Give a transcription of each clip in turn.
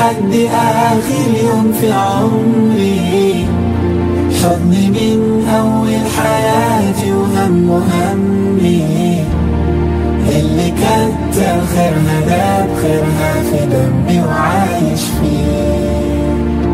لحد آخر يوم في عمري حضني من أول حياتي وهم همي اللي كتر خيرها ده بخيرها في دمي وعايش فيه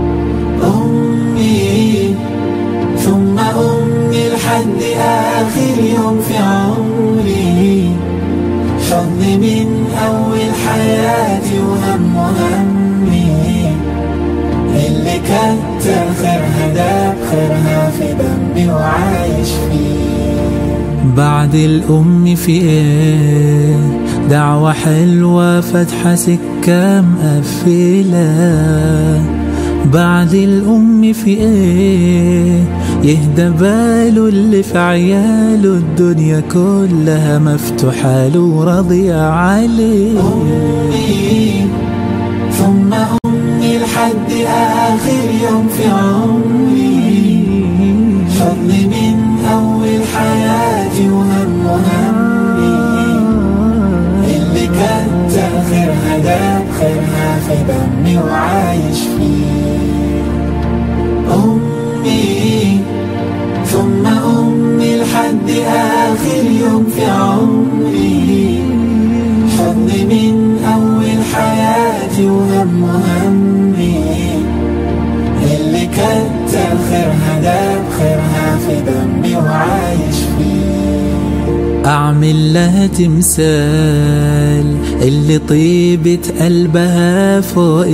أمي ثم أمي لحد آخر يوم في عمري حضني من أول حياتي وهم همي اللي كتر خيرها ده بخيرها في دمي وعايش فيه بعد الأم في إيه دعوة حلوة فاتحة سكة مقفلة بعد الأم في إيه يهدى باله اللي في عياله الدنيا كلها مفتوحة له وراضية عليه أمي ثم أمي لحد آخر يوم في عمري حضني من أول حياتي وهم همي اللي كتر خيرها ده بخيرها في دمي وعايش فيه أمي ثم أمي لحد آخر يوم في عمري حضني من أول حياتي وهم همي اللي كتر خيرها ده بخيرها في دمي وعايش فيه أعمل لها تمثال اللي طيبة قلبها فوق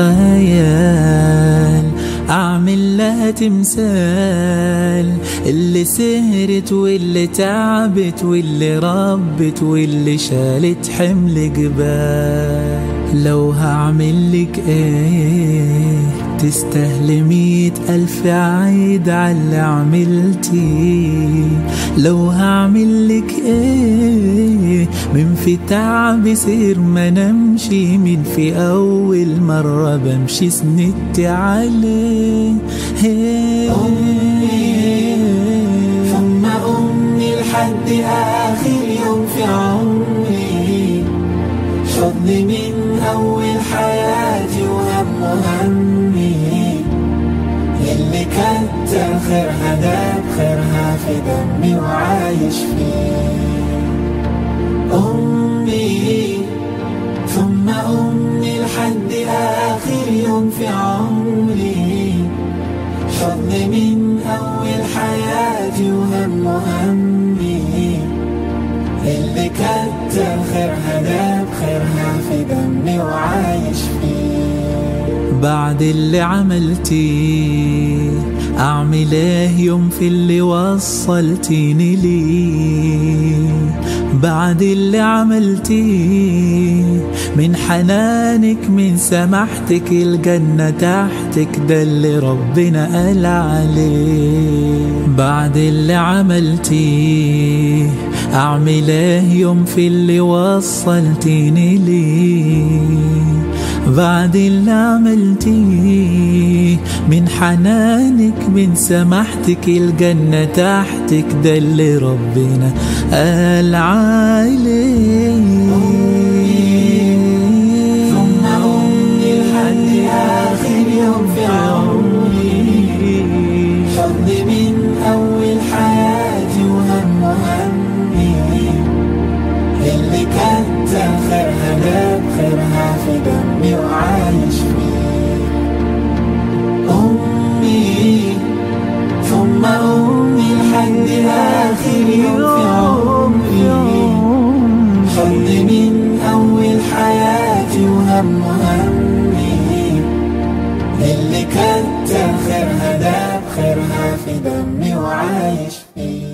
الخيال أعمل لها تمثال اللي سهرت واللي تعبت واللي ربت واللي شالت حمل جبال لو هعمل لك ايه تستاهل مية ألف عيد على اللي عملتي لو هعمل لك ايه من في تعب سير ما نمشي من في أول مرة بمشي سندت عليه ثم أمي لحد آخر يوم في عمري حضني من أول حياتي وهم همي اللي كتر خيرها ده بخيرها في دمي وعايش فيه أمي ثم أمي لحد آخر يوم في عمري حضني من أول حياتي وهم همي اللي كتر خيرها ده بخيرها في دمي وعايش فيه بعد اللي عملتيه أعمل ايه يوم في اللي وصلتيني ليه بعد اللي عملتيه من حنانك من سماحتك الجنة تحتك ده اللي ربنا قال عليه بعد اللي عملتيه أعمل ايه يوم في اللي وصلتيني ليه بعد اللي عملتيه من حنانك من سماحتك الجنة تحتك ده اللي ربنا قال عليه ثم أمي لحد آخر يوم في عمري حضني من أول حياتي وهم همي اللي كتر خيرها ده بخيرها في دمي وعايش فيه أمي ثم أمي لحد آخر يوم في عمري حضني من أول حياتي وهم همي اللي كتر خيرها ده بخيرها في دمي وعايش فيه